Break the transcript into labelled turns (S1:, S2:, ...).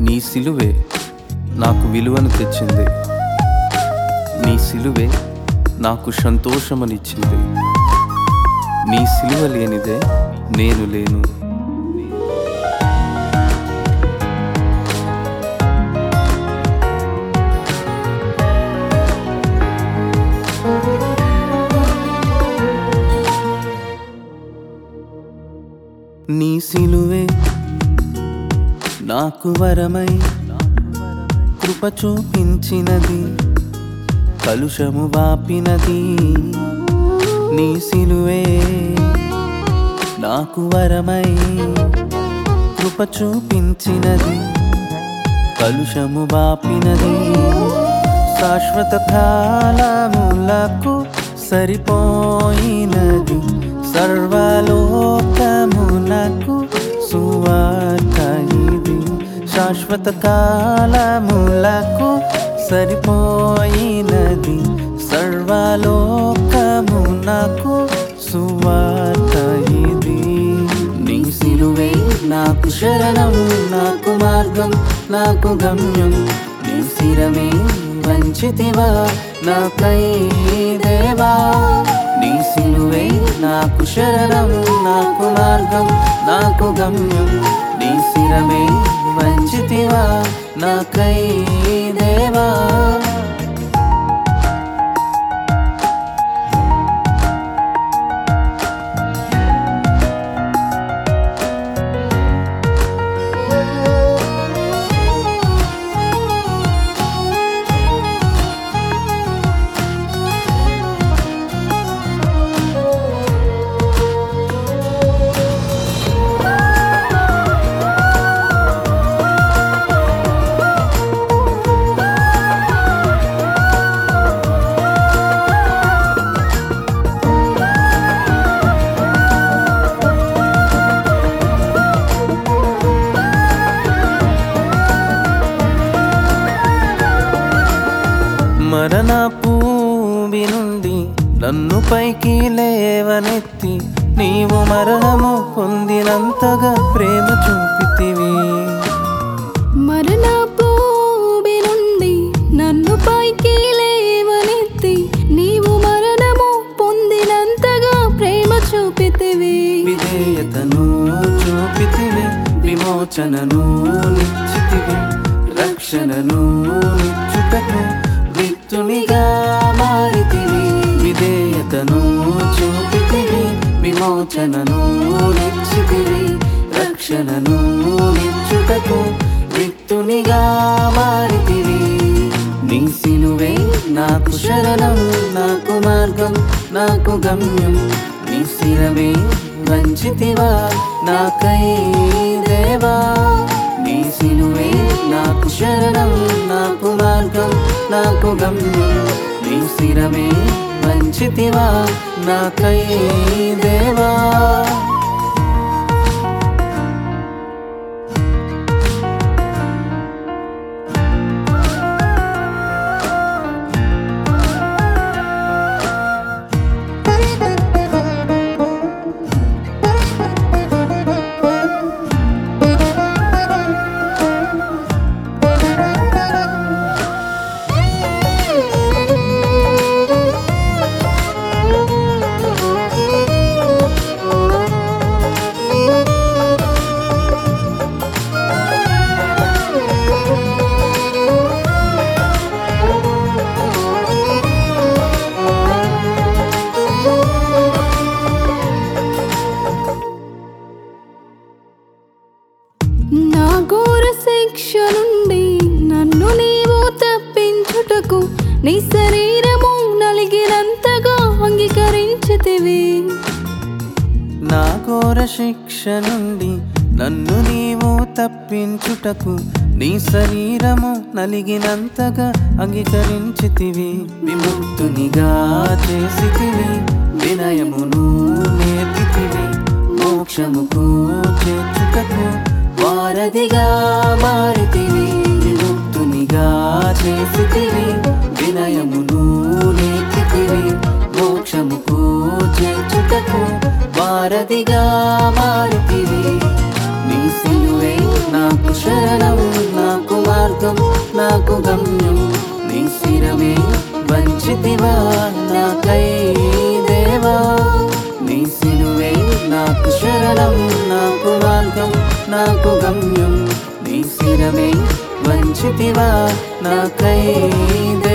S1: నీ సిలువే నాకు విలువను తెచ్చింది నీ సిలువే నాకు సంతోషమనిచ్చింది నీ సిలువ లేనిదే నేను లేను నీ సిలువే నాకు వరమై కృప చూపించినది కలుషము వాపినది నీ సిలువే నాకు వరమై కృప చూపించినది కలుషము వాపినది శాశ్వత కాలములకు సరిపోయినది సర్వలోకమునకు సువార్త ఇది శాశ్వత కాలములకు సరిపోయినది సర్వలోకమునకు సువార్త ఇది నీ సిలువే నాకు శరణం నాకు మార్గం నాకు గమ్యం నీ శిరమే వంచితివా నాకై దేవా నీ సిలువే నాకు శరణం నాకు మార్గం నాకు గమ్యం నీ శిరమే వంచితివా నాకై దేవా మరణ పూవి నుండి నన్ను పైకి లేవనెత్తి నీవు మరణము పొందినంతగా ప్రేమ చూపితివి
S2: మరణ భూమి నుండి నన్ను పైకి లేవనెత్తి నీవు మరణము పొందినంతగా ప్రేమ చూపితివి
S1: విధేయతను చూపితివి విమోచనను నిశ్చితివి రక్షణను నిచ్చుటకు విత్తునిగా మారితివి విధేయతను చూపితివి విమోచనను నిశ్చితివి రక్షణను నిచ్చుటకు విత్తునిగా మారితివి నీ సిలువే నాకు శరణం నాకు మార్గం నాకు గమ్యం నీ శిరమే వంచితివా నాకై దేవా నీ సిలువే నాకు శరణం నాకు మార్గం నాకు గమ్యం నీ శిరమే వంచితివా నాకై దేవా
S2: నా ఘోర శిక్ష నుండి నన్ను నీవు తప్పించుటకు నీ శరీరము నలిగినంతగా అంగీకరించితివి
S1: నా ఘోర శిక్ష నుండి నన్ను నీవు తప్పించుటకు నీ శరీరము నలిగినంతగా అంగీకరించితివి విముక్తునిగా చేసితివి వినయమును నేర్పితివి మోక్షముకు చేర్చుటకు వారధిగా మారితివి విముక్తునిగా చేసితివి వినయమును నేర్పితివి మోక్షముకు చేర్చుటకు వారధిగా మారితివి నీ సిలువే నాకు శరణం నాకు మార్గం నాకు గమ్యం నీ శిరమే వంచితివా నాకై దేవా నీ సిలువే నాకు శరణం నాకు మార్గం నాకు గమ్యం నీ శిరమే వంచితివా నాకై